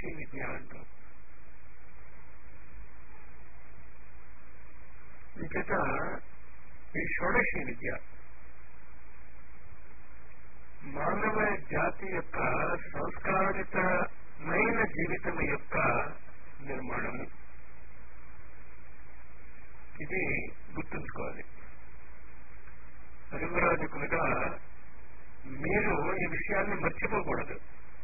షోడశి విద్య అంటాం ఇంచేత ఈ షోడశి విద్య మానవ జాతి యొక్క సంస్కారితమైన జీవితం యొక్క నిర్మాణము ఇది గుర్తుంచుకోవాలి పరివరాజకులుగా మీరు ఈ విషయాన్ని మర్చిపోకూడదు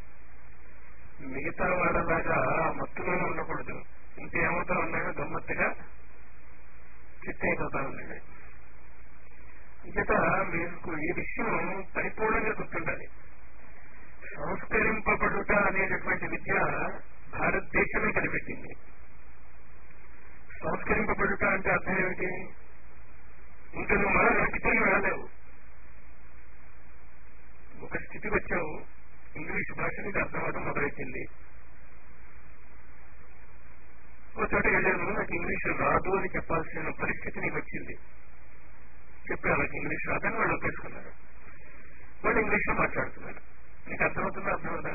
మిగతా వాళ్ళలాగా మత్తులోనే ఉండకూడదు ఇంకేమవుతా ఉన్నాయో గమ్మత్తుగా చిత్తైపోతా ఉన్నాడు ఇంకట మీకు ఈ విషయం పరిపూర్ణంగా గుర్తుండాలి సంస్కరింపబడుట అనేటటువంటి విద్య భారతదేశమే కనిపెట్టింది సంస్కరింపబడుట అంటే అర్థం ఏమిటి ఇంకా నువ్వు మరో వెనక్కి తిరిగి వెళ్ళలేవు ఒక స్థితికి వచ్చావు ఇంగ్లీష్ భాష నీకు అర్థం అవడం మొదలెట్టింది ఒక చోట వెళ్ళాను నాకు ఇంగ్లీష్ రాదు అని చెప్పాల్సిన పరిస్థితి నీకు వచ్చింది చెప్పి వాళ్ళకి ఇంగ్లీష్ రాదని వాళ్ళు ఒప్పేసుకున్నారు వాళ్ళు ఇంగ్లీష్ లో మాట్లాడుతున్నారు నీకు అర్థమవుతుందా అర్థమవుదా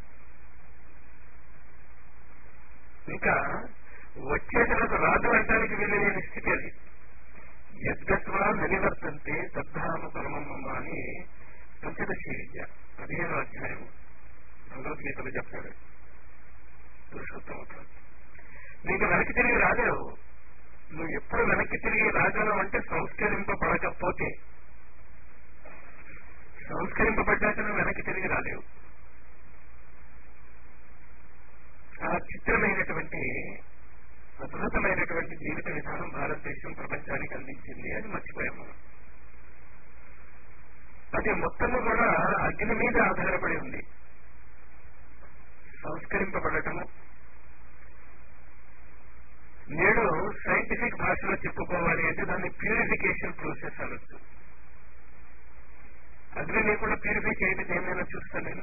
ఇంకా వచ్చే తర్వాత రాదు అంటానికి వీలలేని స్థితి అది యద్గత్వా నివర్తంతే తద్ధామ పరమమ్మ అని పంచదశి విద్య పదిహేను అధ్యాయం భగవద్గీతలో చెప్తాడు పురుషోత్తమ నీకు వెనక్కి తిరిగి రాలేవు నువ్వు ఎప్పుడు వెనక్కి తిరిగి రాగలవు అంటే సంస్కరింపబడకపోతే సంస్కరింపబడ్డాక నువ్వు వెనక్కి తిరిగి రాలేవు ఆ చిత్రమైనటువంటి అద్భుతమైనటువంటి జీవిత విధానం భారతదేశం ప్రపంచానికి అందించింది అని మర్చిపోయాం మనం అది మొత్తము కూడా అగ్ని మీద ఆధారపడి ఉంది సంస్కరింపబడటము నేడు సైంటిఫిక్ భాషలో చెప్పుకోవాలి అంటే దాన్ని ప్యూరిఫికేషన్ ప్రాసెస్ అనొచ్చు అగ్ని లేకుండా ప్యూరిఫై చేయడం ఏమైనా చూస్తాను నేను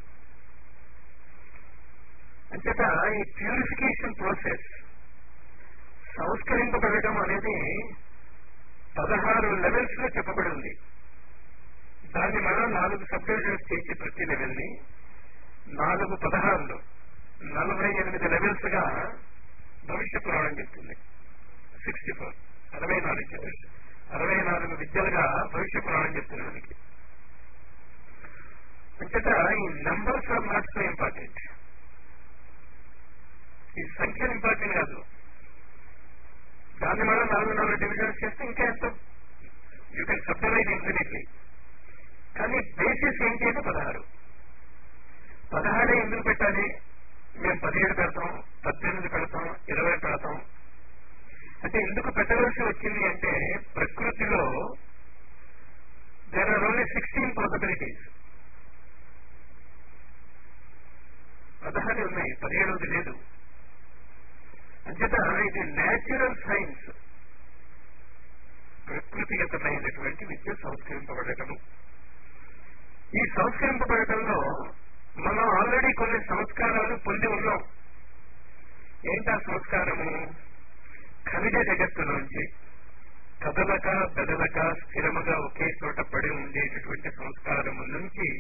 అంచేత ఈ ప్యూరిఫికేషన్ ప్రాసెస్ సంస్కరింపబడటం అనేది పదహారు లెవెల్స్ లో చెప్పబడి ఉంది దాన్ని మనం నాలుగు సబ్ డివిజన్స్ చేసి ప్రతి లెవెల్ ని నాలుగు పదహారులు నలభై ఎనిమిది లెవెల్స్ గా భవిష్య పురాణం చెప్తుంది సిక్స్టీ ఫోర్ అరవై నాలుగు లెవెల్స్ అరవై నాలుగు విద్యలుగా భవిష్య పురాణం చెప్తుంది మనకి అంతటా ఈ numbers are not so important ఈ సంఖ్యలు ఇంపార్టెంట్ కాదు దాన్ని మనం నాలుగు నాలుగు డివిజన్స్ చేస్తే ఇంకా ఎంత యూ కెన్ సబ్డివైడ్ ఇన్ఫినిట్లీ కానీ బేసిస్ ఏంటి అంటే పదహారు పదహారే ఎందుకు పెట్టాలి మేము పదిహేడు పెడతాం పద్దెనిమిది పెడతాం ఇరవై పెడతాం అంటే ఎందుకు పెట్టవలసి వచ్చింది అంటే ప్రకృతిలో there are only sixteen possibilities పదహారు ఉన్నాయి పదిహేడవది లేదు అంచేత ఇది న్యాచురల్ సైన్స్ ప్రకృతిగతమైనటువంటి విద్య సంస్కరింపబడటము ఈ సంస్కరింపబడటంలో మనం ఆల్రెడీ కొన్ని సంస్కారాలు పొంది ఉన్నాం ఏంటా సంస్కారము ఖనిజ జగత్తులోంచి కదలక బెదలక స్థిరముగా ఒకే చోట పడి ఉండేటటువంటి సంస్కారము నుంచి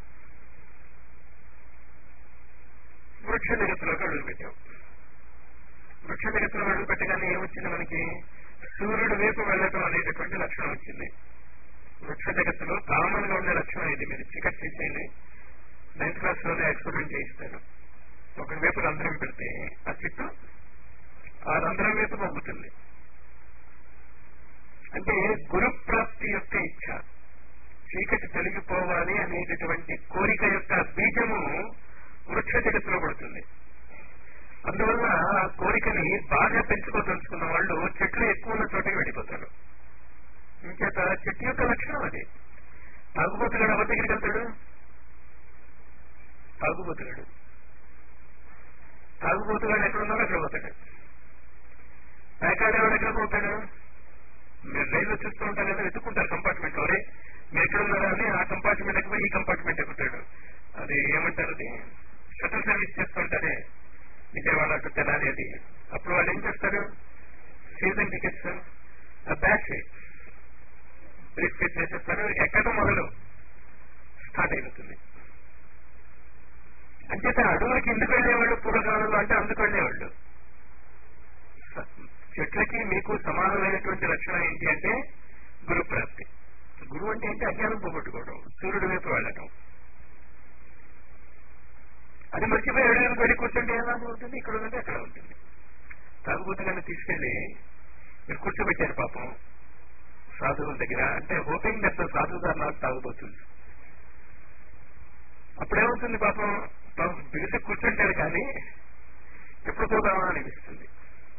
వృక్ష జగత్తులోకి అడుగుపెట్టాం వృక్ష జగత్తులో అడుగు పెట్టగానే ఏమొచ్చింది మనకి సూర్యుడు వైపు వెళ్ళటం అనేటటువంటి లక్షణం వచ్చింది వృక్ష జగత్తులో కామన్ గా ఉండే లక్షణం ఇది మీరు చికెట్ చేసేయండి నైన్త్ క్లాస్ లోనే ఎక్స్పెరిమెంట్ చేయిస్తారు ఒక వైపు రంధ్రం పెడితే ఆ చెట్టు ఆ రంధ్రం వైపు పంపుతుంది అంటే గురు ప్రాప్తి యొక్క ఇచ్ఛ చీకటి తొలగిపోవాలి అనేటటువంటి కోరిక యొక్క బీజము వృక్ష జగత్తులో పడుతుంది అందువల్ల ఆ కోరికని బాగా పెంచుకోదలుచుకున్న వాళ్ళు చెట్లు ఎక్కువ ఉన్న చోటకి వెళ్ళిపోతారు ఇంకేత చెట్టు యొక్క లక్షణం అది తాగుబోతుగాడు ఎవరి దగ్గరికి వెళ్తాడు తాగుబోతుగాడు తాగుబోతుగాడు ఎక్కడ ఉన్నాడో అక్కడ పోతాడు ప్యాకాడు ఎవడు ఎక్కడ పోతాడు మీరు రైల్లో చూస్తూ ఉంటారు కదా వెతుక్కుంటారు కంపార్ట్మెంట్ వరే మీరు ఎక్కడ ఉన్నారా అని ఆ కంపార్ట్మెంట్ ఎక్కువ ఈ కంపార్ట్మెంట్ ఎక్కుతాడు అది ఏమంటారు అది షటిల్ సర్వీస్ చేస్తుంటారే విజయవాడ టు తెనాలి అది అప్పుడు వాళ్ళు ఏం చేస్తారు సీజన్ టికెట్స్ ఆ బ్యాచ్ బ్రీఫ్ కేస్ చేసేస్తారు ఎక్కడం మొదలు స్టార్ట్ అయిపోతుంది అంచేత అడవులకి ఎందుకు వెళ్ళేవాళ్ళు పూర్వకాలంలో అంటే అందుకు వెళ్ళేవాళ్ళు స- చెట్లకి మీకు సమానమైనటువంటి లక్షణం ఏంటి అంటే గురు ప్రాప్తి గురువు అంటే ఏంటి అజ్ఞానం పోగొట్టుకోవడం సూర్యుడి వైపు వెళ్ళటం అది మర్చిపోయి అడవికి వెళ్ళి కూర్చుంటే ఎలా ఉంటుంది ఇక్కడ ఉందంటే అక్కడ ఉంటుంది తాగుబోతుగానే తీసుకెళ్లి మీరు కూర్చోబెట్టారు పాపం సాధువుల దగ్గర అంటే హోపింగ్ దట్ సాధువు గారు నాకు తాగుబోతుంది అప్పుడేమవుతుంది పాపం పాపం బిగిసి కూర్చుంటాడు కానీ ఎప్పుడు పోదామా అనిపిస్తుంది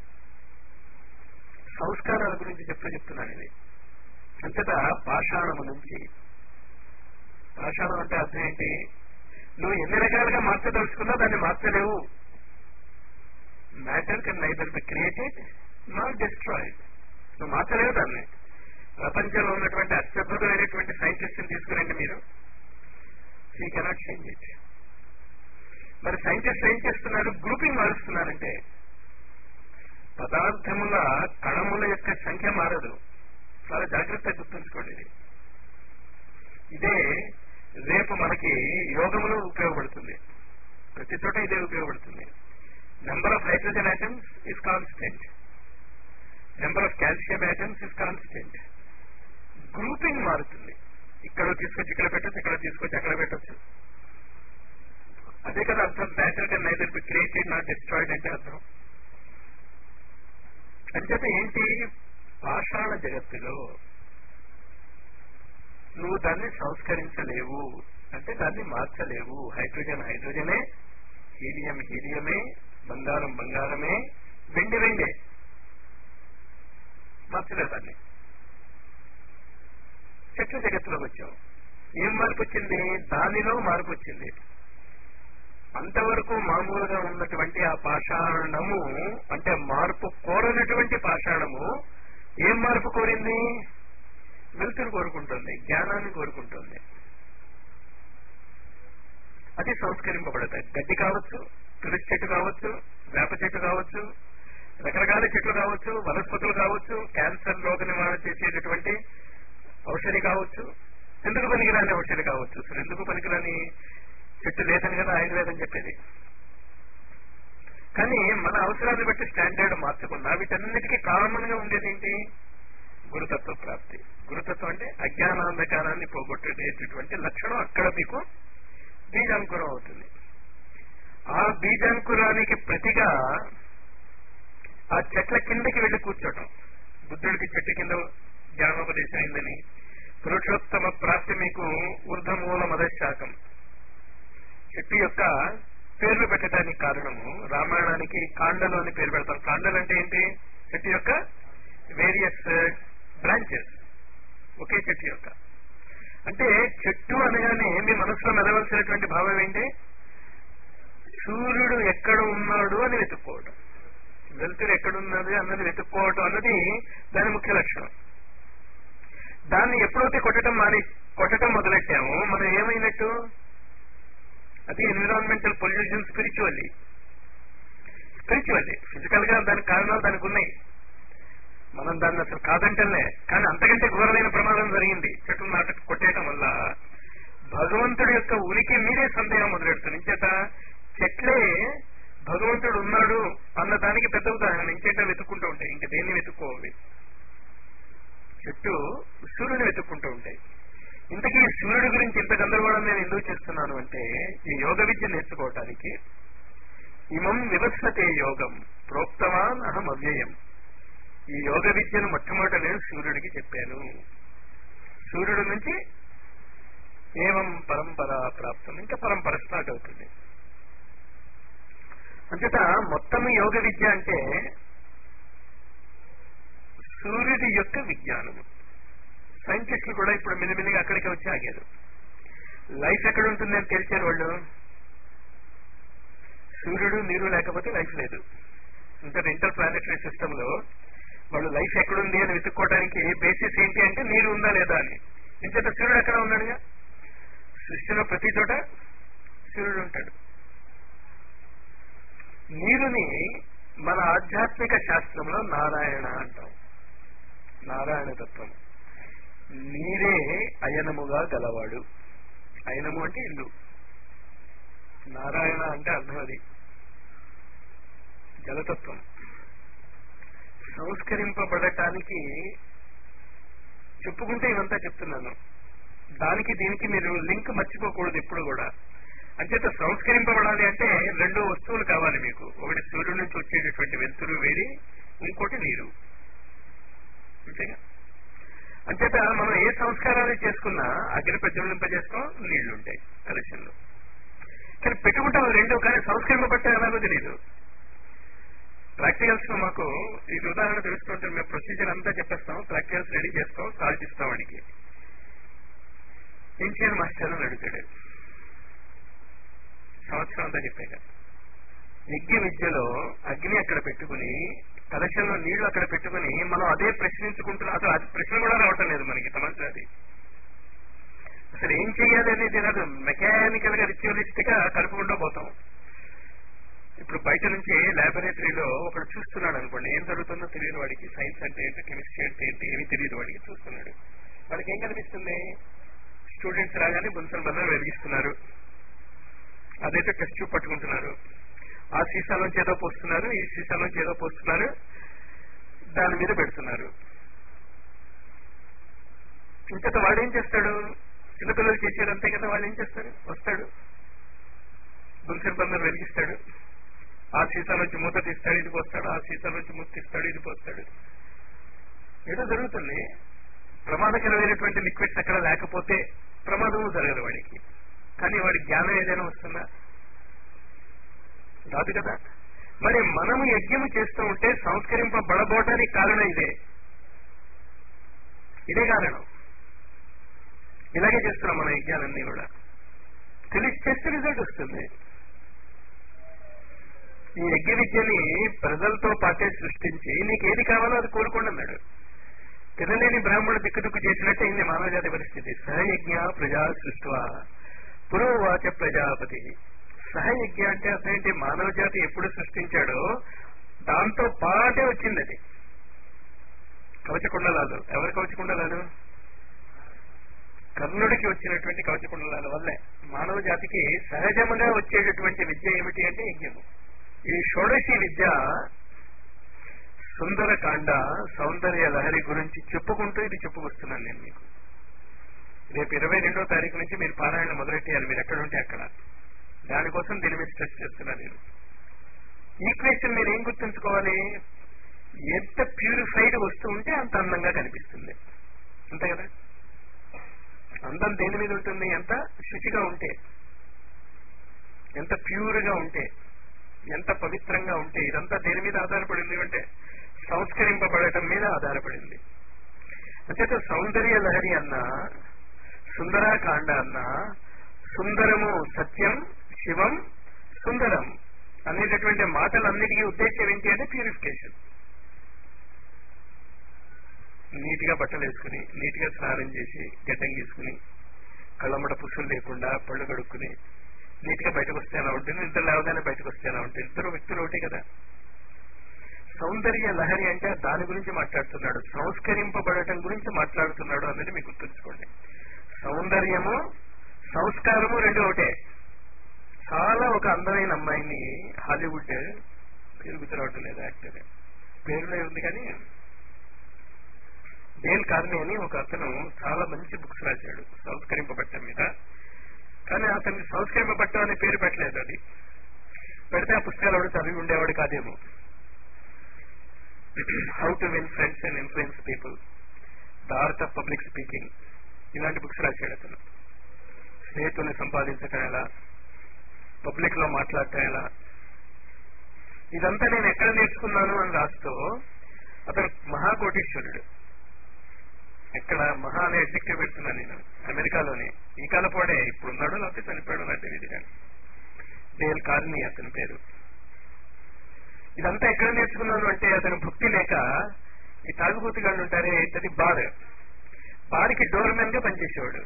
సంస్కారాల గురించి చెప్తూ చెప్తున్నాను ఇది అంతటా పాషాణము నుంచి పాషాణం అంటే అర్థం ఏంటి నువ్వు ఎన్ని రకాలుగా మార్చదలుచుకున్నా దాన్ని మార్చలేవు matter can neither be created not destroyed నువ్వు మార్చలేవు దాన్ని ప్రపంచంలో ఉన్నటువంటి అత్యద్భుతమైనటువంటి సైంటిస్ట్ తీసుకురండి మీరు యూ కెనాట్ చేంజ్ ఇట్ మరి సైంటిస్ట్ ఏం చేస్తున్నారు గ్రూపింగ్ మారుస్తున్నారంటే పదార్థముల కణముల యొక్క సంఖ్య మారదు చాలా జాగ్రత్తగా గుర్తుంచుకోండి ఇది ఇదే రేపు మనకి యోగములో ఉపయోగపడుతుంది ప్రతి చోట ఇదే ఉపయోగపడుతుంది number of hydrogen items is constant number of calcium items is constant grouping మారుతుంది ఇక్కడ తీసుకొచ్చి ఇక్కడ పెట్టచ్చు ఇక్కడ తీసుకొచ్చి అక్కడ పెట్టచ్చు అదే కదా అర్థం matter can neither be created not destroyed అంటే అర్థం అంచేత ఏంటి పాషాణ జగత్తులో నువ్వు దాన్ని సంస్కరించలేవు అంటే దాన్ని మార్చలేవు హైడ్రోజన్ హైడ్రోజనే హీలియం హీలియమే బంగారం బంగారమే వెండి వెండే మార్చలేదు దాన్ని చెట్ల జగత్తులోకి వచ్చాం ఏం మార్పు వచ్చింది దానిలో మార్పు వచ్చింది అంతవరకు మామూలుగా ఉన్నటువంటి ఆ పాషాణము అంటే మార్పు కోరనటువంటి పాషాణము ఏం మార్పు కోరింది వెలుతురు కోరుకుంటుంది జ్ఞానాన్ని కోరుకుంటుంది అది సంస్కరింపబడతాయి గడ్డి కావచ్చు తులసి చెట్టు కావచ్చు వేప చెట్టు కావచ్చు రకరకాల చెట్లు కావచ్చు వనస్పతులు కావచ్చు క్యాన్సర్ రోగ నివారణ చేసేటటువంటి ఔషధి కావచ్చు ఎందుకు పనికిరాని ఔషధి కావచ్చు అసలు ఎందుకు పనికిరాని చెట్టు లేదని కదా ఆయుర్వేదం చెప్పేది కానీ మన అవసరాన్ని బట్టి స్టాండర్డ్ మార్చకుండా వీటన్నిటికీ కామన్ గా ఉండేది ఏంటి గురుతత్వ ప్రాప్తి గురుతత్వం అంటే అజ్ఞానాంధకారాన్ని పోగొట్టేటటువంటి లక్షణం అక్కడ మీకు బీజాంకురం అవుతుంది ఆ బీజాంకురానికి ప్రతిగా ఆ చెట్ల కిందకి వెళ్లి కూర్చోటం బుద్ధుడికి చెట్టు కింద జ్ఞానోపదేశం అయిందని పురుషోత్తమ ప్రాప్తి మీకు ఊర్ధమూల మదశాఖం చెట్టు యొక్క పేర్లు పెట్టడానికి కారణము రామాయణానికి కాండలు అని పేరు పెడతాం కాండలు అంటే ఏంటి చెట్టు యొక్క వేరియస్ బ్రాంచెస్ ఒకే చెట్టు యొక్క అంటే చెట్టు అనగానే మీ మనసులో మెదవలసినటువంటి భావం ఏంటి సూర్యుడు ఎక్కడ ఉన్నాడు అని వెతుక్కోవడం వెలుతురు ఎక్కడున్నది అన్నది వెతుక్కోవడం అన్నది దాని ముఖ్య లక్షణం దాన్ని ఎప్పుడైతే కొట్టడం మాని కొట్టడం మొదలెట్టామో మనం ఏమైనట్టు అది environmental pollution spiritually spiritually physical గా దానికి కారణాలు దానికి ఉన్నాయి మనం దాన్ని అసలు కాదంటలే కానీ అంతకంటే ఘోరమైన ప్రమాదం జరిగింది చెట్లు నాట కొట్టేయటం వల్ల భగవంతుడి యొక్క ఉనికి మీరే సందేహం మొదలెడుతుంది ఇంచేత చెట్లే భగవంతుడు ఉన్నాడు అన్న దానికి పెద్ద ఉదాహరణ ఇంకేట వెతుక్కుంటూ ఉంటాయి ఇంక దేన్ని వెతుక్కోవాలి చెట్టు సూర్యుని వెతుక్కుంటూ ఉంటాయి ఇంతకీ ఈ సూర్యుడి గురించి ఇంత గందరగోళం నేను ఎందుకు చేస్తున్నాను అంటే ఈ యోగ విద్య నేర్చుకోవటానికి ఇమం వివస్వతే యోగం ప్రోక్తవాన్ అహం అవ్యయం ఈ యోగ విద్యను మొట్టమొదట నేను సూర్యుడికి చెప్పాను సూర్యుడి నుంచి ఏవం పరంపర ప్రాప్తం ఇంకా పరంపర స్టార్ట్ అవుతుంది అంతటా మొత్తం యోగ విద్య అంటే సూర్యుడి యొక్క విజ్ఞానము సైంటిస్టులు కూడా ఇప్పుడు మెల్లిమెల్లిగా అక్కడికి వచ్చి ఆగారు లైఫ్ ఎక్కడ ఉంటుందని తెలిసారు వాళ్ళు సూర్యుడు నీరు లేకపోతే లైఫ్ లేదు ఇంకా ఇంటర్ ప్లానెటరీ సిస్టమ్ లో వాళ్ళు లైఫ్ ఎక్కడుంది అని వెతుక్కోవడానికి బేసిస్ ఏంటి అంటే నీరు ఉందా లేదా అని ఇంత సూర్యుడు ఎక్కడ ఉన్నాడుగా సృష్టిలో ప్రతి చోట సూర్యుడు ఉంటాడు నీరుని మన ఆధ్యాత్మిక శాస్త్రంలో నారాయణ అంటాం నారాయణ తత్వం నీరే అయనముగా గలవాడు అయనము అంటే ఇల్లు నారాయణ అంటే అర్థం అది జలతత్వం సంస్కరింపబడటానికి చెప్పుకుంటే ఇవంతా చెప్తున్నాను దానికి దీనికి మీరు లింక్ మర్చిపోకూడదు ఎప్పుడు కూడా అంచేత సంస్కరింపబడాలి అంటే రెండు వస్తువులు కావాలి మీకు ఒకటి సూర్యుడి నుంచి వచ్చేటటువంటి వెలుతురు వేడి ఇంకోటి నీరు అంతేగా అంచేత మనం ఏ సంస్కారాలు చేసుకున్నా అగ్ని ప్రజ్వలింపజేస్తాం నీళ్లు ఉంటాయి కలెక్షన్లో కానీ పెట్టుకుంటాం రెండు కానీ సంస్కరింపబట్టే ఎలాగో తెలియదు ప్రాక్టికల్స్ లో మాకు ఇది ఉదాహరణ తెలుసుకుంటే మేము ప్రొసీజర్ అంతా చెప్పేస్తాం ప్రాక్టికల్స్ రెడీ చేస్తాం సాల్ట్ ఇస్తాం వాడికి ఏం చేయాలి మాస్టర్ అని అడుగుతాడు సంవత్సరం అంతా చెప్పాక యజ్ఞ విద్యలో అగ్ని అక్కడ పెట్టుకుని కలశంలో నీళ్లు అక్కడ పెట్టుకుని మనం అదే ప్రశ్నించుకుంటున్నాం అసలు అది ప్రశ్న కూడా రావటం లేదు మనకి సమస్య అది అసలు ఏం చెయ్యాలి అనేది రాదు మెకానికల్ గా రిచువలిస్టిక్ గా కలుపుకుంటూ పోతాం ఇప్పుడు బయట నుంచి లాబొరేటరీలో ఒకడు చూస్తున్నాడు అనుకోండి ఏం జరుగుతుందో తెలియదు వాడికి సైన్స్ అంటే ఏంటి కెమిస్ట్రీ అంటే ఏంటి ఏమీ తెలియదు వాడికి చూస్తున్నాడు వాడికి ఏం కనిపిస్తుంది స్టూడెంట్స్ రాగానే బున్సల్ బందలు వెలిగిస్తున్నారు అదైతే టెస్ట్ ట్యూబ్ పట్టుకుంటున్నారు ఆ సీసాలోంచి ఏదో పోస్తున్నారు ఈ సీసాలోంచి ఏదో పోస్తున్నారు దాని మీద పెడుతున్నారు ఇంతక వాడు ఏం చేస్తాడు చిన్నపిల్లలు చేసేది అంతే కదా వాళ్ళు ఏం చేస్తారు వస్తాడు బున్సల్ బందలు వెలిగిస్తాడు ఆ సీసాలోంచి మూత తీస్తాడు ఇది పోస్తాడు ఆ సీసాలోంచి మూత తీస్తాడు ఇది పోస్తాడు ఏదో జరుగుతుంది ప్రమాదకరమైనటువంటి లిక్విడ్స్ ఎక్కడ లేకపోతే ప్రమాదము జరగదు వాడికి కానీ వాడి జ్ఞానం ఏదైనా వస్తుందా రాదు కదా మరి మనము యజ్ఞము చేస్తూ ఉంటే సంస్కరింపబడబోటానికి కారణం ఇదే ఇదే కారణం ఇలాగే చేస్తున్నాం మన యజ్ఞాలన్నీ కూడా తెలిసి చేస్తే రిజల్ట్ వస్తుంది ఈ యజ్ఞ విద్యని ప్రజలతో పాటే సృష్టించి నీకు ఏది కావాలో అది కోరుకోండి అన్నాడు తినలేని బ్రాహ్మణుడు దిక్కుదుక్కు చేసినట్టే అయింది మానవజాతి పరిస్థితి సహయజ్ఞ ప్రజా సృష్టివా పురోవాచ ప్రజాపతి సహయజ్ఞ అంటే అర్థం ఏంటి మానవ జాతి ఎప్పుడు సృష్టించాడో దాంతో పాటే వచ్చింది అది కవచకుండలాలు ఎవరు కవచకుండలాలు కర్ణుడికి వచ్చినటువంటి కవచకుండలాల వల్లే మానవ జాతికి సహజముగా వచ్చేటటువంటి విద్య ఏమిటి అంటే యజ్ఞము ఈ షోడశి విద్య సుందరకాండ సౌందర్య లహరి గురించి చెప్పుకుంటూ ఇది చెప్పుకొస్తున్నాను నేను మీకు రేపు ఇరవై రెండో తారీఖు నుంచి మీరు పారాయణ మొదలెట్టేయాలి మీరు ఎక్కడ ఉంటే అక్కడ దానికోసం దీని మీద స్ట్రెస్ చేస్తున్నాను నేను ఈక్వేషన్ మీరు ఏం గుర్తుంచుకోవాలి ఎంత ప్యూరిఫైడ్ వస్తూ ఉంటే అంత అందంగా కనిపిస్తుంది అంతే కదా అందం దేని మీద ఉంటుంది ఎంత శుచిగా ఉంటే ఎంత ప్యూర్ గా ఉంటే ఎంత పవిత్రంగా ఉంటే ఇదంతా దేని మీద ఆధారపడింది అంటే సంస్కరింపబడటం మీద ఆధారపడింది అంచేత సౌందర్య లహరి అన్నా సుందరాకాండ అన్నా సుందరము సత్యం శివం సుందరం అనేటటువంటి మాటలన్నిటికీ ఉద్దేశం ఏంటి అంటే ప్యూరిఫికేషన్ నీట్ గా బట్టలు వేసుకుని నీట్ గా స్నానం చేసి గడ్డం గీసుకుని కళ్ళమ్మడ పుసులు లేకుండా పళ్ళు కడుక్కుని నీట్ గా బయటకు వస్తే ఎలా ఉంటుంది ఇద్దరు లేవగానే బయటకు వస్తే ఎలా ఉంటుంది ఇద్దరు వ్యక్తులు ఒకటి కదా సౌందర్య లహరి అంటే దాని గురించి మాట్లాడుతున్నాడు సంస్కరింపబడటం గురించి మాట్లాడుతున్నాడు అనేది మీకు గుర్తుంచుకోండి సౌందర్యము సంస్కారము రెండు ఒకటే చాలా ఒక అందమైన అమ్మాయిని హాలీవుడ్ పేరు గుర్తురావటం లేదు యాక్టర్ పేరులో ఉంది కానీ డేల్ కార్ని అని ఒక అతను చాలా మంచి బుక్స్ రాశాడు సంస్కరింపబట్టం మీద కానీ అతనికి సంస్కరింపబట్టం అనే పేరు పెట్టలేదు అది పెడితే ఆ పుస్తకాలు ఎవడు చదివి ఉండేవాడు కాదేమో how to win friends and influence people the art of public speaking ఇలాంటి బుక్స్ రాశాడు అతను స్నేహితుల్ని సంపాదించటం ఎలా పబ్లిక్ లో మాట్లాడటం ఎలా ఇదంతా నేను ఎక్కడ నేర్చుకున్నాను అని రాస్తూ అతను మహాకోటీశ్వరుడు ఎక్కడ మహా అనే ఎడ్జెక్టివ్ పెడుతున్నాను నేను అమెరికాలోనే ఈ కాలపోడే ఇప్పుడు ఉన్నాడు లేకపోతే చనిపోయాడు నాకు తెలియదు కానీ డేల్ కార్ని అతని పేరు ఇదంతా ఎక్కడ నేర్చుకున్నాను అంటే అతను భక్తి లేక ఈ తాగుబోతుగాళ్ళు ఉంటారే ఇతని బార్ బార్కి డోర్ మ్యాన్ గా పనిచేసేవాడు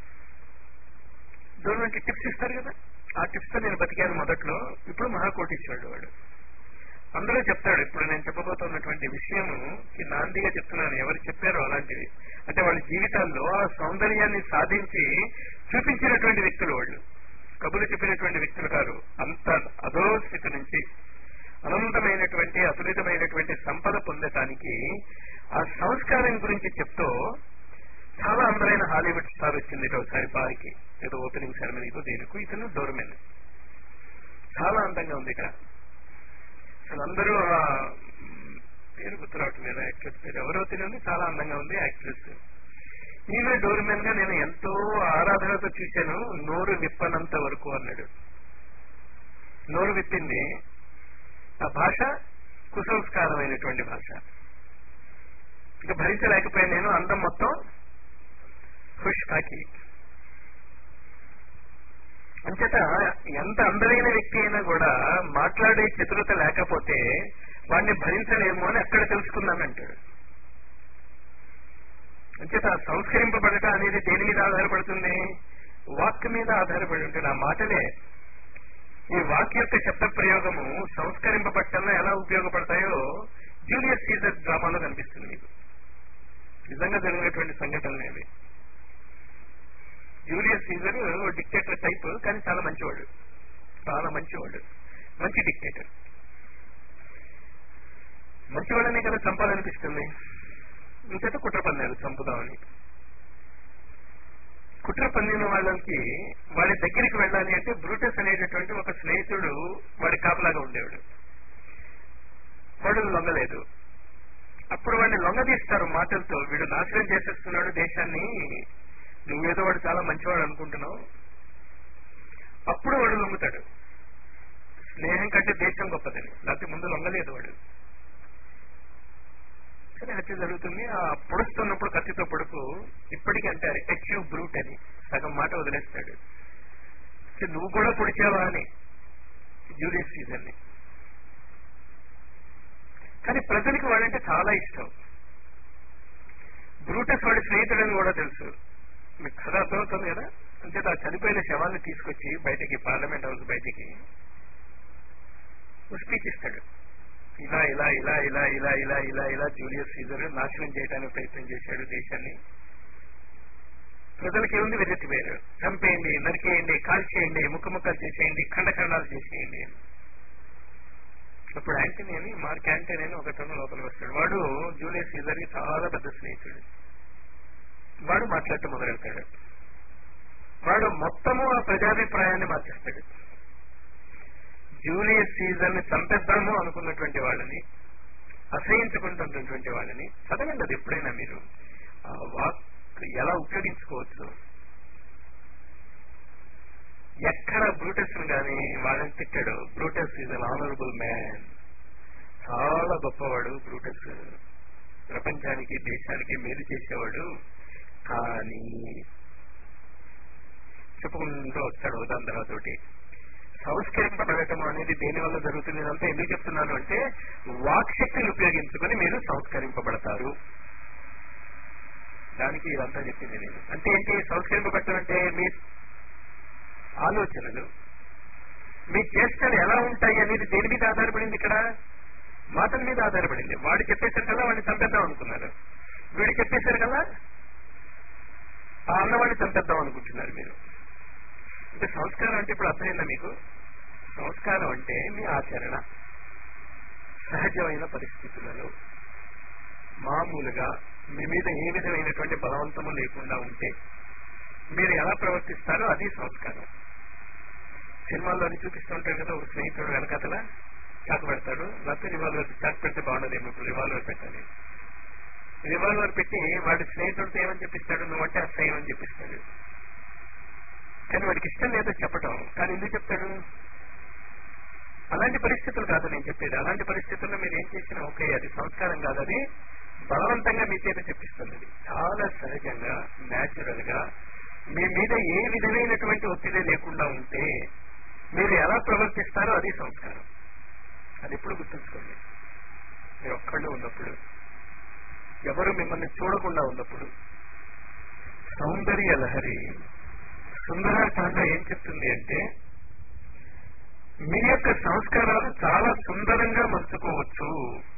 డోర్ మ్యాన్ కి టిప్స్ ఇస్తారు కదా ఆ టిప్స్ తో నేను బతికాను మొదట్లో ఇప్పుడు మహాకోటీశ్వరుడు వాడు అందులో చెప్తాడు ఇప్పుడు నేను చెప్పబోతున్నటువంటి విషయము నాందిగా చెప్తున్నాను ఎవరు చెప్పారో అలాంటివి అంటే వాళ్ళ జీవితాల్లో ఆ సౌందర్యాన్ని సాధించి చూపించినటువంటి వ్యక్తులు వాళ్ళు కబులు చెప్పినటువంటి వ్యక్తులు కాదు ఇతను డోర్మెన్ చాలా అందంగా ఉంది ఇక్కడ అసలు అందరూ ఆ, మ్, పేరు గుర్తురావటం లేదా యాక్ట్రెస్ పేరు ఎవరో తెలియదు చాలా అందంగా ఉంది యాక్ట్రెస్ ఈమె డోర్మెన్ గా నేను ఎంతో ఆరాధనతో చూశాను నోరు విప్పనంత వరకు అన్నాడు నోరు విప్పింది ఆ భాష కుసంస్కారమైనటువంటి భాష ఇక భరించలేకపోయాను నేను అందం మొత్తం ఖుష్ తాకి అంచేత ఎంత అందమైన వ్యక్తి అయినా కూడా మాట్లాడే చతురత లేకపోతే వాడిని భరించలేము అని అక్కడ తెలుసుకున్నానంటాడు అంచేత సంస్కరింపబడటం అనేది దేని మీద ఆధారపడుతుంది వాక్ మీద ఆధారపడి ఉంటుంది ఆ మాటలే ఈ వాక్ యొక్క శబ్ద ప్రయోగము సంస్కరింపబట్టంలో ఎలా ఉపయోగపడతాయో జూలియస్ సీజర్ డ్రామాలో కనిపిస్తుంది మీకు నిజంగా జరిగినటువంటి సంఘటనలు ఇవి జూలియస్ సీజర్ డిక్టేటర్ టైప్ కానీ చాలా మంచివాడు చాలా మంచివాడు మంచి డిక్టేటర్ మంచివాడనే కదా చంపాలనిపిస్తుంది ఇంకైతే కుట్ర పన్నారు చంపుదామని కుట్ర పన్నిన వాళ్ళకి వాడి దగ్గరికి వెళ్ళాలి అంటే బ్రూటస్ అనేటటువంటి ఒక స్నేహితుడు వాడి కాపలాగా ఉండేవాడు వాడు లొంగలేదు అప్పుడు వాడిని లొంగదీస్తారు మాటలతో వీడు నాశనం చేసేస్తున్నాడు దేశాన్ని నువ్వేదో వాడు చాలా మంచివాడు అనుకుంటున్నావు అప్పుడు వాడు లొంగుతాడు స్నేహం కంటే దేశం గొప్పదని లేకపోతే ముందు లొంగలేదు వాడు సరే హత్య జరుగుతుంది ఆ పొడుస్తున్నప్పుడు కత్తితో పొడుపు ఇప్పటికీ అంటారు ఎచ్యూ బ్రూట్ అని సగం మాట వదిలేస్తాడు "ఛీ, నువ్వు కూడా పొడిచావా అని జూలియస్ సీజన్ ని కానీ ప్రజలకు వాడంటే చాలా ఇష్టం బ్రూటస్ వాడి స్నేహితుడని కూడా తెలుసు మీకు కథ అర్థమవుతుంది కదా అంటే ఆ చనిపోయిన శవాన్ని తీసుకొచ్చి బయటికి పార్లమెంట్ హౌస్ బయటికి స్పీచ్ ఇస్తాడు ఇలా ఇలా ఇలా ఇలా ఇలా ఇలా ఇలా ఇలా జూలియస్ సీజర్ నాశనం చేయడానికి ప్రయత్నం చేశాడు దేశాన్ని ప్రజలకి ఏముంది వెర్రెత్తిపోయారు చంపేయండి నరికేయండి కాల్చేయండి ముక్క ముక్కలు చేసేయండి ఖండఖండాలు చేసేయండి అని అప్పుడు యాంటనీ అని మార్క్ యాంటనీ అని ఒక తను లోపలికి వస్తాడు వాడు జూలియస్ సీజర్ కి చాలా పెద్ద స్నేహితుడు వాడు మాట్లాడటం మొదలెడతాడు వాడు మొత్తము ఆ ప్రజాభిప్రాయాన్ని మార్చేస్తాడు జూలియస్ సీజర్ ని చంపేద్దాము అనుకున్నటువంటి వాళ్ళని అసహించుకుంటున్నటువంటి వాళ్ళని చదవండి అది ఎప్పుడైనా మీరు ఆ వాక్ ఎలా ఉపయోగించుకోవచ్చు ఎక్కడ బ్రూటస్ గాని వాళ్ళని తిట్టాడు Brutus is an honourable man చాలా గొప్పవాడు బ్రూటస్ ప్రపంచానికి దేశానికి మేలు చేసేవాడు కానీ చెప్పుకుంటూ వచ్చాడు దాని తర్వాతోటి సంస్కరింపబడటం అనేది దేని వల్ల జరుగుతుంది ఇదంతా ఎందుకు చెప్తున్నాను అంటే వాక్శక్తిని ఉపయోగించుకొని మీరు సంస్కరింపబడతారు దానికి ఇదంతా చెప్పింది నేను అంటే ఏంటి సంస్కరింపబడటం అంటే మీ ఆలోచనలు మీ చేష్టలు ఎలా ఉంటాయి అనేది దేని మీద ఆధారపడింది ఇక్కడ మాటల మీద ఆధారపడింది వాడు చెప్పేసరికల్లా వాడిని చంపేద్దాం అనుకున్నారు వీడు చెప్పేసరికల్లా ఆ అన్నవాడిని చంపేద్దాం అనుకుంటున్నారు మీరు అంటే సంస్కారం అంటే ఇప్పుడు అర్థమైందా మీకు సంస్కారం అంటే మీ ఆచరణ సహజమైన పరిస్థితులలో మామూలుగా మీ మీద ఏ విధమైనటువంటి బలవంతము లేకుండా ఉంటే మీరు ఎలా ప్రవర్తిస్తారో అది సంస్కారం సినిమాల్లోని చూపిస్తుంటారు కదా ఒక స్నేహితుడు వెనకతల చాకు పెడతాడు లేకపోతే రివాల్వర్ చాకు పెడితే బాగుండదేమో ఇప్పుడు రివాల్వర్ పెట్టాలి రివాల్వర్ పెట్టి వాడి స్నేహితుడితో ఏమని చెప్పిస్తాడు నువ్వంటే అసహ్యం అని చెప్పిస్తాడు కానీ వాడికి ఇష్టం లేదో చెప్పటం కానీ ఎందుకు చెప్తాడు అలాంటి పరిస్థితులు కాదు నేను చెప్పేది అలాంటి పరిస్థితుల్లో మీరు ఏం చేసినా ఓకే అది సంస్కారం కాదు అది బలవంతంగా మీ చేత చెప్పిస్తుంది అది. చాలా సహజంగా న్యాచురల్ గా మీ మీద ఏ విధమైనటువంటి ఒత్తిడి లేకుండా ఉంటే మీరు ఎలా ప్రవర్తిస్తారో అది సంస్కారం అది ఎప్పుడు గుర్తుంచుకోండి మీరు ఒక్కళ్ళు ఉన్నప్పుడు ఎవరు మిమ్మల్ని చూడకుండా ఉన్నప్పుడు సౌందర్య లహరి సుందరాకాండ ఏం చెప్తుంది అంటే మీ యొక్క సంస్కారాలు చాలా సుందరంగా మలుచుకోవచ్చు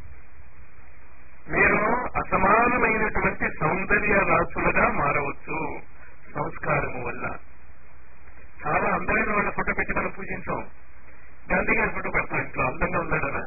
మీరు అసమానమైనటువంటి సౌందర్య రాసులుగా మారవచ్చు సంస్కారము వల్ల చాలా అందమైన వాళ్ళ ఫోటో పెట్టి మనం పూజించాం గాంధీ గారి ఫోటో పెడతాం ఇంట్లో అందంగా ఉన్నాడనా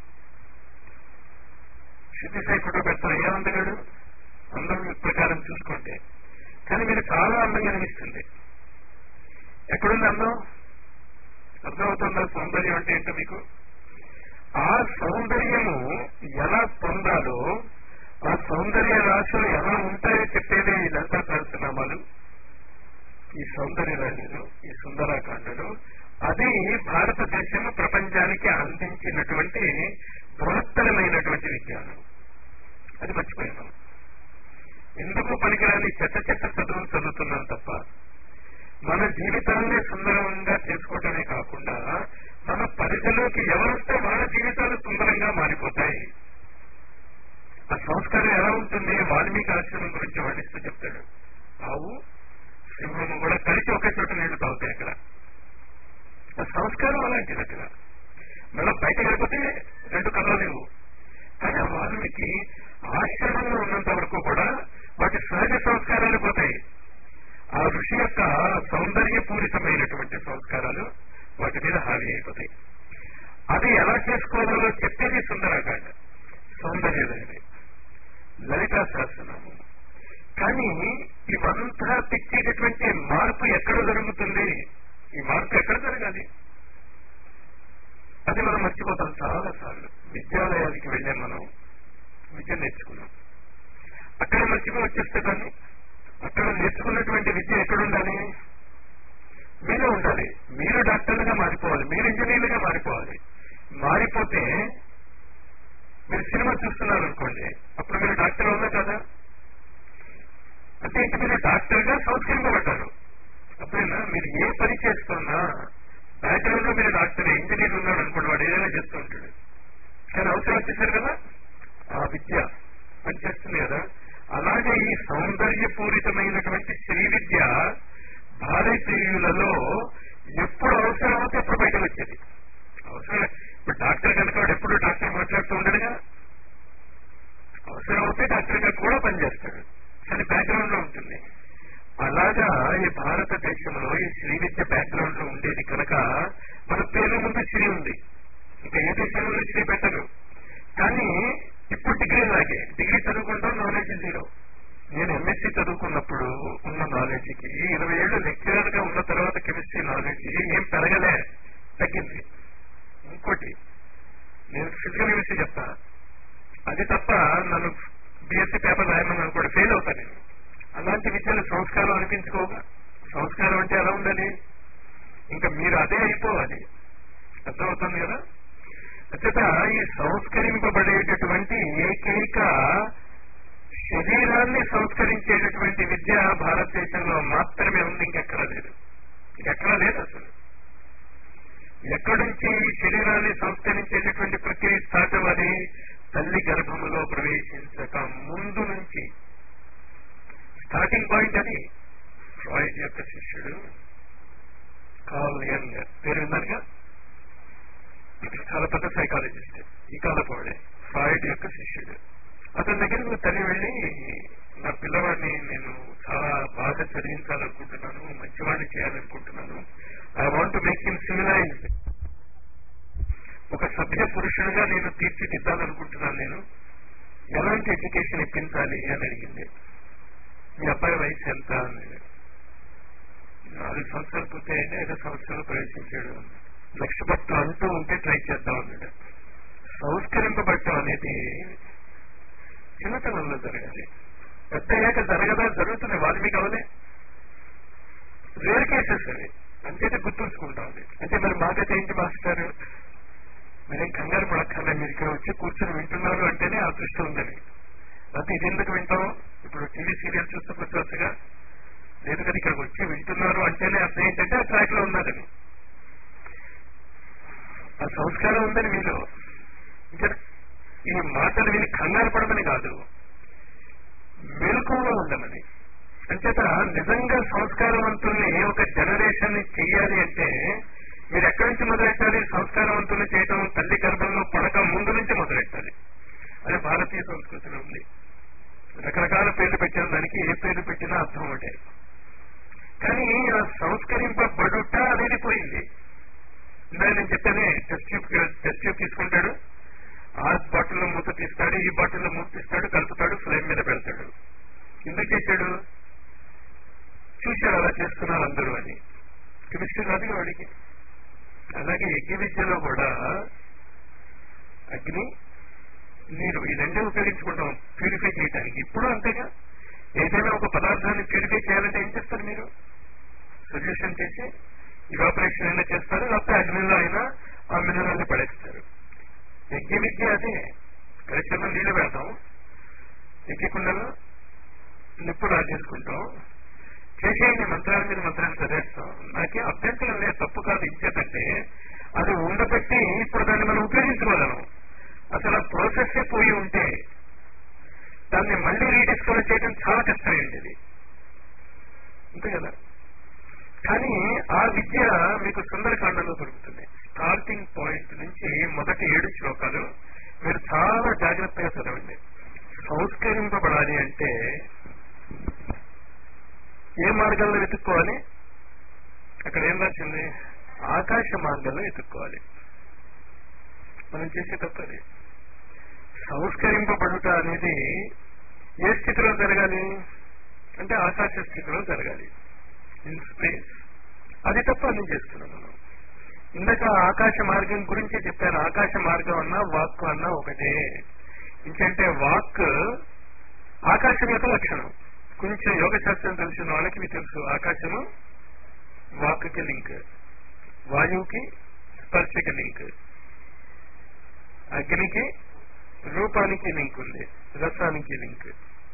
సిద్ధి సాయి ఫోటో పెడతాం ఏ అందగాడు అందం ప్రకారం చూసుకుంటే కానీ మీరు చాలా అందంగా అనిపిస్తుంది ఎక్కడ ఎక్కడుంది అందం అర్థమవుతుందా సౌందర్యం అంటే ఏంటో మీకు ఆ సౌందర్యము ఎలా పొందాలో ఆ సౌందర్య రాశులు ఎలా ఉంటాయో చెప్పేదే ఈ లలితా సహస్రనామాలు ఈ సౌందర్య రాశులు ఈ సుందరాకాండలు అది భారతదేశం ప్రపంచానికి అందించినటువంటి బృహత్తరమైనటువంటి విజ్ఞానం అది మర్చిపోయాం మనం ఎందుకు పనికిరాని చెత్త చెత్త చదువులు చదువుతున్నాం తప్ప మన జీవితాన్ని సుందరంగా చేసుకోవటమే కాకుండా మన పరిధిలోకి ఎవరొస్తే వాళ్ళ జీవితాలు సుందరంగా మారిపోతాయి ఆ సంస్కారం ఎలా ఉంటుంది వాల్మీకి ఆశ్రమం గురించి వర్ణిస్తూ చెప్తాడు ఆవు సింహము కూడా కలిసి ఒకే చోట నీళ్లు తాగుతాయి అక్కడ ఆ సంస్కారం అలాంటిది అక్కడ మళ్ళీ బయటకు వెళ్ళిపోతే రెండు కళలు లేవు కానీ ఆ వాల్మీకి ఆశ్రమంలో ఉన్నంత వరకు కూడా వాటి సహజ సంస్కారాలు పోతాయి ఆ ఋషి యొక్క సౌందర్యపూరితమైనటువంటి సంస్కారాలు వాటి మీద హాని అయిపోతాయి అది ఎలా చేసుకోవాలో చెప్పేది సుందరకాండ సౌందర్యదైనది లలితా సహస్రనామం కానీ ఇవంతా తెచ్చేటటువంటి మార్పు ఎక్కడ జరుగుతుంది ఈ మార్పు ఎక్కడ జరగాలి అది మనం మర్చిపోతాం చాలా సార్లు విద్యాలయానికి వెళ్ళాం మనం విద్య నేర్చుకున్నాం అక్కడ మర్చిపోయి వచ్చేస్తే దాన్ని అక్కడ నేర్చుకున్నటువంటి విద్య ఎక్కడ ఉండాలి మీలో ఉండాలి మీరు డాక్టర్లుగా మారిపోవాలి మీరు ఇంజనీర్లుగా మారిపోవాలి మారిపోతే మీరు సినిమా చూస్తున్నారు అనుకోండి అప్పుడు మీరు డాక్టర్ అవునా కదా అంటే ఇంక మీరు డాక్టర్గా సంస్కరింపబడ్డారు అప్పుడైనా మీరు ఏ పని చేస్తున్నా బ్యాక్గ్రౌండ్ లో మీరు డాక్టర్ ఇంజనీర్ ఉన్నాడు అనుకోండి వాడు ఏదైనా చేస్తూ ఉంటాడు కానీ అవసరం వచ్చేసారు కదా ఆ విద్య పనిచేస్తుంది కదా అలాగే ఈ సౌందర్యపూరితమైనటువంటి శ్రీ విద్య భారతీయులలో ఎప్పుడు అవసరం అవుతే అప్పుడు బయటకు వచ్చేది అవసరం ఇప్పుడు డాక్టర్ కనుక వాడు ఎప్పుడు డాక్టర్ మాట్లాడుతూ ఉండడుగా అవసరం అవుతే డాక్టర్ గా కూడా పనిచేస్తాడు కానీ బ్యాక్గ్రౌండ్ లో ఉంటుంది అలాగా ఈ భారతదేశంలో ఈ శ్రీ విద్య బ్యాక్గ్రౌండ్ లో ఉండేది కనుక మన పేరు ముందు శ్రీ ఉంది ఇంకా ఏ దేశంలో శ్రీ పెట్టరు కానీ ఇప్పుడు డిగ్రీ లాగే డిగ్రీ చదువుకుంటాం నాలెడ్జ్ జీరో నేను ఎంఎస్సీ చదువుకున్నప్పుడు ఉన్న నాలెడ్జ్కి ఇరవై ఏళ్ళు లెక్చరర్ గా ఉన్న తర్వాత కెమిస్ట్రీ నాలెడ్జ్ ఏం పెరగలే తగ్గింది ఇంకోటి నేను ఫిజికల్ కెమిస్ట్రీ చెప్తా అది తప్ప నన్ను బిఎస్సీ పేపర్ రాయమని అనుకోండి ఫెయిల్ అవుతాను నేను అలాంటి విద్యలు సంస్కారం అనిపించుకోగా సంస్కారం అంటే ఎలా ఉండాలి ఇంకా మీరు అదే అయిపోవాలి అర్థమవుతుంది కదా అంచేత ఈ సంస్కరింపబడేటటువంటి ఏకైక శరీరాన్ని సంస్కరించేటటువంటి విద్య భారతదేశంలో మాత్రమే ఉంది ఇంకెక్కడా లేదు ఇంకెక్కడా లేదు అసలు ఎక్కడి నుంచి ఈ శరీరాన్ని సంస్కరించేటటువంటి ప్రక్రియ స్టార్ట్ అవ్వాలి తల్లి గర్భములో ప్రవేశించక ముందు నుంచి స్టార్టింగ్ పాయింట్ అది ఫ్రాయిడ్ యొక్క శిష్యుడు కాల్ యంగ్ పేరు విన్నారుగా చాలా పెద్ద సైకాలజిస్ట్ ఈ కాలపు వాడే ఫ్రాయిడ్ యొక్క శిష్యుడు అతని దగ్గరికి తల్లి వెళ్ళి నా పిల్లవాడిని నేను చాలా బాగా చదివించాలనుకుంటున్నాను మంచివాడిని చేయాలనుకుంటున్నాను I want make him civilised ఒక సభ్య పురుషుడిగా నేను తీర్చిదిద్దాలనుకుంటున్నాను నేను ఎలాంటి ఎడ్యుకేషన్ ఇప్పించాలి అని అడిగింది మీ అబ్బాయి వయసు ఎంత అని నాలుగు సంవత్సరాలు పూర్తయింది ఐదో సంవత్సరాలు ప్రవేశించాడు లక్ష్యపట్టు అంటూ ఉంటే ట్రై చేద్దాం అన్నాడు సంస్కరింపబట్టం అనేది చిన్నతనంలో జరగాలి పెద్ద అయ్యాక జరగదా జరుగుతుంది వాల్మీకి అవలే రేర్ కేసెస్ అవి అంతేతే గుర్తుంచుకుంటాం అది అంటే మరి మాకైతే ఏంటి మాస్టారు మీరేం కంగారు పడక్కర్లే మీరు ఇక్కడ వచ్చి కూర్చొని వింటున్నారు అంటేనే అదృష్టం ఉందని అయితే ఇది ఎందుకు వింటాం ఇప్పుడు టీవీ సీరియల్ చూస్తూ కూర్చోవచ్చుగా లేదు కదా ఇక్కడికి వచ్చి వింటున్నారు అంటేనే అర్థం ఏంటంటే ఆ ట్రాక్ లో ఉన్నారని ఆ సంస్కారం ఉందని మీలో ఇంకా ఈ మాటలు విని కంగారు పడమని కాదు మెలకువగా ఉండమని అంచేత నిజంగా సంస్కారవంతుల్ని ఒక జనరేషన్ రాదుగా వాడికి అలాగే యజ్ఞ విద్యలో కూడా అగ్ని నీరు ఈ రెండే ఉపయోగించుకుంటాం ప్యూరిఫై చేయడానికి ఇప్పుడు అంతేగా ఏదైనా ఒక పదార్థాన్ని ప్యూరిఫై చేయాలంటే ఏం చేస్తారు మీరు సొల్యూషన్ చేసి ఇవాపరేషన్ అయినా చేస్తారు లేకపోతే అగ్నిలో అయినా ఆ మినరల్ని పడేస్తారు యజ్ఞ విద్య అదే కలిసిన నీళ్ళు పెడతాం యజ్ఞకుండలో నిప్పు రాజేసుకుంటాం చేసేయండి మంత్రాల మీద మంత్రాలు చదివేస్తాం నాకే అభ్యంతరం లేదు తప్పు కాదు ఇచ్చేదంటే అది ఉండబెట్టి ఇప్పుడు దాన్ని మనం ఉపయోగించుకోగలం అసలు ఆ ప్రాసెస్ పోయి ఉంటే దాన్ని మళ్ళీ రీడిస్కవర్ చేయడం చాలా కష్టమైంది ఇది అంతే కదా కానీ ఆ విద్య మీకు సుందరకాండంలో దొరుకుతుంది స్టార్టింగ్ పాయింట్ నుంచి మొదటి ఏడు శ్లోకాలు మీరు చాలా జాగ్రత్తగా చదవండి సంస్కరింపబడాలి అంటే ఏ మార్గంలో వెతుక్కోవాలి అక్కడ ఏం రాసింది ఆకాశ మార్గంలో వెతుక్కోవాలి మనం చేసే తప్పది సంస్కరింపబడుట అనేది ఏ స్థితిలో జరగాలి అంటే ఆకాశ స్థితిలో జరగాలి ఇన్ స్పేస్ అది తప్ప నేను చేస్తున్నాం మనం ఇందాక ఆకాశ మార్గం గురించి చెప్పాను ఆకాశ మార్గం అన్నా వాక్ అన్నా ఒకటే ఇంకంటే వాక్ ఆకాశం యొక్క లక్షణం కొంచెం యోగ శాస్త్రం తెలిసిన వాళ్ళకి మీకు తెలుసు ఆకాశము వాక్కి లింక్ వాయువుకి స్పర్శకి లింక్ అగ్నికి రూపానికి లింక్ ఉంది రసానికి లింక్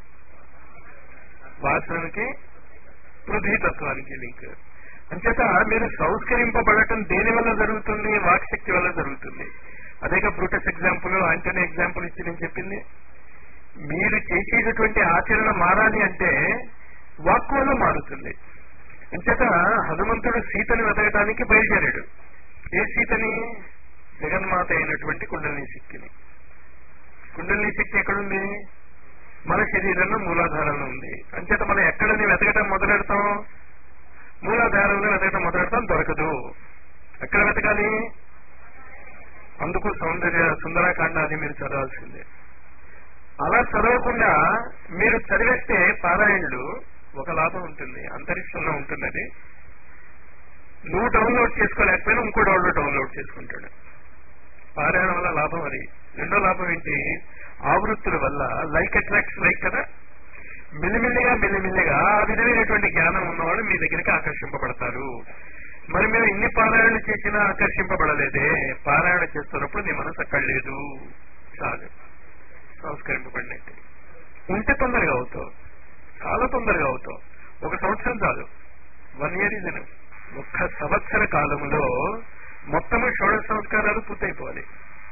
వాసనకి పృథ్వీతత్వానికి లింక్ అంచేత మీరు సంస్కరింపబడటం దేని వల్ల జరుగుతుంది వాక్శక్తి వల్ల జరుగుతుంది అదేగా బ్రూటస్ ఎగ్జాంపుల్ ఆంటనీ ఎగ్జాంపుల్ ఇచ్చి నేను చెప్పింది మీరు చేసేటటువంటి ఆచరణ మారాలి అంటే వాక్ వల్ల మారుతుంది అంచేత హనుమంతుడు సీతని వెతకడానికి బయలుదేరాడు ఏ సీతని జగన్మాత అయినటువంటి కుండలిని శక్తిని కుండలిని శక్తి ఎక్కడుంది మన శరీరంలో మూలాధారంలో ఉంది అంచేత మనం ఎక్కడని వెతకటం మొదలెడతాం మూలాధారంలో వెతకటం మొదలెడతాం దొరకదు ఎక్కడ వెతకాలి అందుకు సౌందర్య సుందరాకాండ అది మీరు చదవాల్సిందే అలా చదవకుండా మీరు చదివేస్తే పారాయణులు ఒక లాభం ఉంటుంది అంతరిక్షంలో ఉంటుంది అది నువ్వు డౌన్లోడ్ చేసుకోలేకపోయినా ఇంకో డౌన్లోడ్ డౌన్లోడ్ చేసుకుంటాడు పారాయణం వల్ల లాభం అది రెండో లాభం ఏంటి ఆవృత్తుల వల్ల లైక్ అట్రాక్ట్స్ లైక్ కదా మెల్లిమెల్లిగా మెల్లిమెల్లిగా ఆ విధమైనటువంటి జ్ఞానం ఉన్నవాళ్ళు మీ దగ్గరికి ఆకర్షింపబడతారు మరి మేము ఇన్ని పారాయణలు చేసినా ఆకర్షింపబడలేదే పారాయణ చేస్తున్నప్పుడు నీ మనసు అక్కడ లేదు చాలు సంస్కరింపబడినట్టు ఉంటే తొందరగా అవుతావు చాలా తొందరగా అవుతావు ఒక సంవత్సరం చాలు వన్ ఇయర్ ఇది ఒక్క సంవత్సర కాలంలో మొత్తము షోడశ సంస్కారాలు పూర్తయిపోవాలి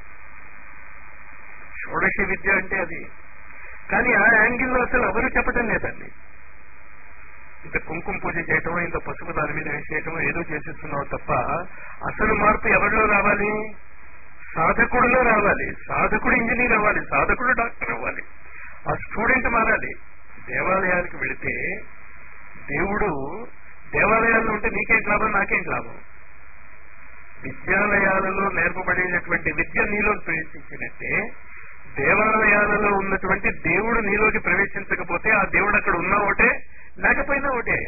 షోడశ విద్య అంటే అది కానీ ఆ యాంగిల్లో అసలు ఎవరు చెప్పడం లేదండి ఇంత కుంకుమ పూజ చేయటం ఇంత పసుపు దాని మీద వేసేయటం ఏదో చేసేస్తున్నావు తప్ప అసలు మార్పు ఎవరిలో రావాలి సాధకుడిలో రావాలి సాధకుడు ఇంజనీర్ అవ్వాలి సాధకుడు డాక్టర్ అవ్వాలి ఆ స్టూడెంట్ మారాలి దేవాలయానికి వెళితే దేవుడు దేవాలయాల్లో ఉంటే నీకేంటి లాభం నాకేంటి లాభం విద్యాలయాలలో నేర్పబడేటటువంటి విద్య నీలో ప్రవేశించినట్టే దేవాలయాలలో ఉన్నటువంటి దేవుడు నీలోకి ప్రవేశించకపోతే ఆ దేవుడు అక్కడ ఉన్నా ఒకటే లేకపోయినా ఒకటే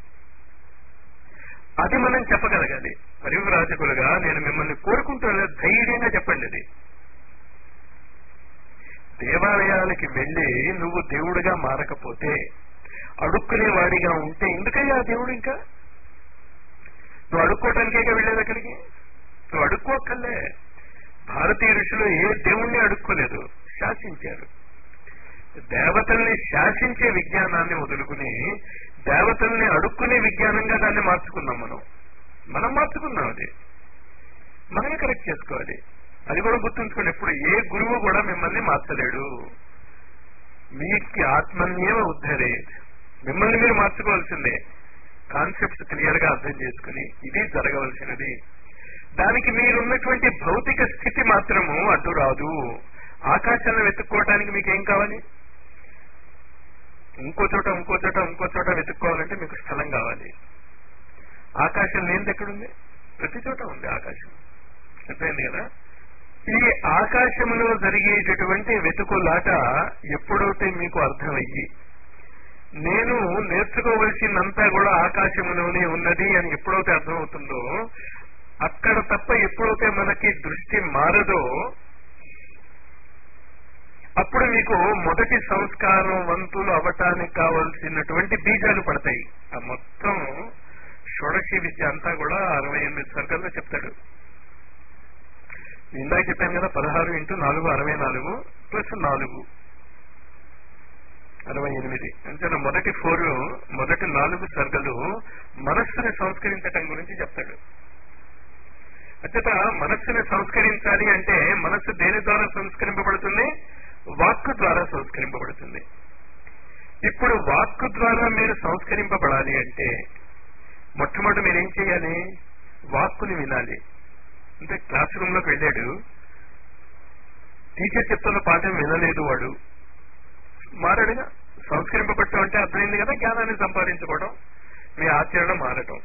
అది మనం చెప్పగలగాలి పరివ్రాజకులుగా నేను మిమ్మల్ని కోరుకుంటున్నా ధైర్యంగా చెప్పండి అది దేవాలయాలకి వెళ్లి నువ్వు దేవుడిగా మారకపోతే అడుక్కునే వాడిగా ఉంటే ఎందుకయ్యా దేవుడు ఇంకా నువ్వు అడుక్కోవటానికే వెళ్ళేది అక్కడికి నువ్వు అడుక్కోక్కర్లే భారతీయ ఋషులు ఏ దేవుణ్ణి అడుక్కోలేదు శాసించారు దేవతల్ని శాసించే విజ్ఞానాన్ని వదులుకుని దేవతల్ని అడుక్కునే విజ్ఞానంగా దాన్ని మార్చుకున్నాం మనం మనం మార్చుకున్నాం అది మనమే కరెక్ట్ చేసుకోవాలి అది కూడా గుర్తుంచుకోండి ఎప్పుడు ఏ గురువు కూడా మిమ్మల్ని మార్చలేడు మీకు ఆత్మన్యేవ ఉద్ధరే మిమ్మల్ని మీరు మార్చుకోవాల్సిందే కాన్సెప్ట్స్ క్లియర్ గా అర్థం చేసుకుని ఇది జరగవలసినది దానికి మీరున్నటువంటి భౌతిక స్థితి మాత్రము అడ్డు రాదు ఆకాశాన్ని వెతుక్కోవడానికి మీకు ఏం కావాలి ఇంకో చోట ఇంకో చోట ఇంకో చోట వెతుక్కోవాలంటే మీకు స్థలం కావాలి ఆకాశం లేనిది ఎక్కడుంది ప్రతి చోట ఉంది ఆకాశం చెప్పండి కదా ఈ ఆకాశంలో జరిగేటటువంటి వెతుకులాట ఎప్పుడైతే మీకు అర్థమయ్యి నేను నేర్చుకోవలసిందంతా కూడా ఆకాశములోనే ఉన్నది అని ఎప్పుడైతే అర్థమవుతుందో అక్కడ తప్ప ఎప్పుడైతే మనకి దృష్టి మారదో అప్పుడు మీకు మొదటి సంస్కారం వంతులు అవటానికి కావలసినటువంటి బీజాలు పడతాయి ఆ మొత్తం షోడశి విద్య అంతా కూడా అరవై ఎనిమిది సర్కల్లో చెప్తాడు ఇందాక చెప్పాను కదా పదహారు ఇంటూ నాలుగు అరవై నాలుగు ప్లస్ నాలుగు అరవై ఎనిమిది అంటే మొదటి ఫోర్ మొదటి నాలుగు సర్గలు మనస్సుని సంస్కరించటం గురించి చెప్తాడు అంచేత మనస్సుని సంస్కరించాలి అంటే మనస్సు దేని ద్వారా సంస్కరింపబడుతుంది వాక్కు ద్వారా సంస్కరింపబడుతుంది ఇప్పుడు వాక్కు ద్వారా మీరు సంస్కరింపబడాలి అంటే మొట్టమొదటి మీరు ఏం చేయాలి వాక్కుని వినాలి అంటే క్లాస్ రూమ్ లోకి వెళ్ళాడు టీచర్ చెప్తున్న పాఠం వినలేదు వాడు మారాడుగా సంస్కరింపబట్టం అంటే అర్థమైంది కదా జ్ఞానాన్ని సంపాదించుకోవడం మీ ఆచరణ మారటం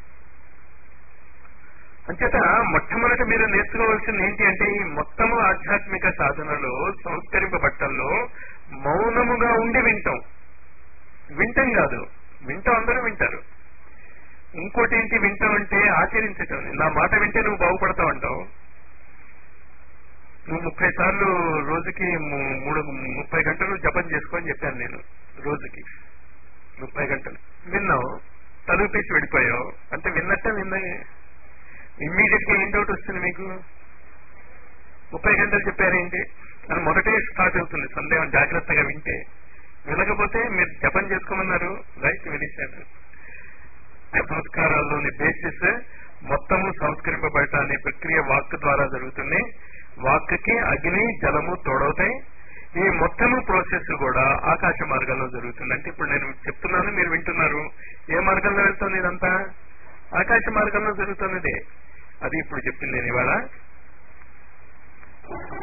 అంచేత మొట్టమొదట మీరు నేర్చుకోవాల్సింది ఏంటి అంటే ఈ మొత్తము ఆధ్యాత్మిక సాధనలో సంస్కరింపబట్టంలో మౌనముగా ఉండి వింటాం వింటం కాదు వింటాం అందరూ వింటారు ఇంకోటి ఏంటి వింటాం అంటే ఆచరించటం నా మాట వింటే నువ్వు బాగుపడతావు అంటావు నువ్వు ముప్పై సార్లు రోజుకి ము- మూడు ముప్పై గంటలు జపం చేసుకొని చెప్పాను నేను రోజుకి ముప్పై గంటలు విన్నావు తలుపు తీసి వెళ్ళిపోయావు అంటే విన్నట్టే విన్నా ఇమ్మీడియట్ గా ఏం డౌట్ వస్తుంది మీకు ముప్పై గంటలు చెప్పారేంటి అని మొదటే స్టార్ట్ అవుతుంది సందేహం జాగ్రత్తగా వింటే వినకపోతే మీరు జపం చేసుకోమన్నారు రైట్ వినేశారు సంస్కారాల్లోని బేసిస్ మొత్తము సంస్కరింపబడటాన్ని ప్రక్రియ వాక్ ద్వారా జరుగుతుంది వాక్కి అగ్ని జలము తోడవుతాయి ఈ మొత్తము ప్రాసెస్ కూడా ఆకాశ మార్గంలో జరుగుతుంది అంటే ఇప్పుడు నేను చెప్తున్నాను మీరు వింటున్నారు ఏ మార్గంలో వెళ్తుంది ఇదంతా ఆకాశ మార్గంలో జరుగుతున్నదే అది ఇప్పుడు చెప్పింది నేను ఇవాళ